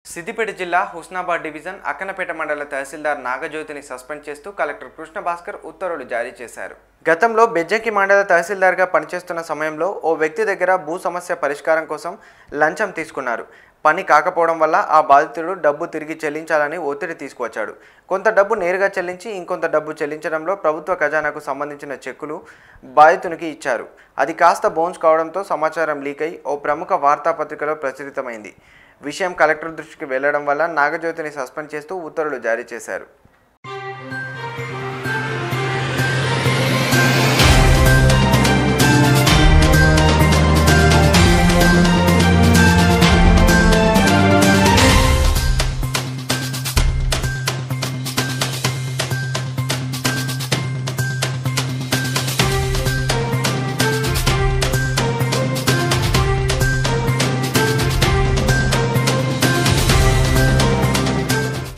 సిద్దిపేట జిల్లా హుస్నాబాద్ డివిజన్ అక్కనపేట మండల తహసీల్దార్ నాగజ్యోతిని సస్పెండ్ చేస్తూ కలెక్టర్ కృష్ణ భాస్కర్ ఉత్తర్వులు జారీ చేశారు గతంలో బెజ్జంకి మండల తహసీల్దార్గా పనిచేస్తున్న సమయంలో ఓ వ్యక్తి దగ్గర భూ సమస్య పరిష్కారం కోసం లంచం తీసుకున్నారు పని కాకపోవడం వల్ల ఆ బాధితుడు డబ్బు తిరిగి చెల్లించాలని ఒత్తిడి తీసుకువచ్చాడు కొంత డబ్బు నేరుగా చెల్లించి ఇంకొంత డబ్బు చెల్లించడంలో ప్రభుత్వ ఖజానాకు సంబంధించిన చెక్కులు బాధితునికి ఇచ్చారు అది కాస్త బౌన్స్ కావడంతో సమాచారం లీక్ అయి ఓ ప్రముఖ వార్తాపత్రికలో ప్రచురితమైంది విషయం కలెక్టర్ దృష్టికి వెళ్లడం వల్ల నాగజ్యోతిని సస్పెండ్ చేస్తూ ఉత్తర్వులు జారీ చేశారు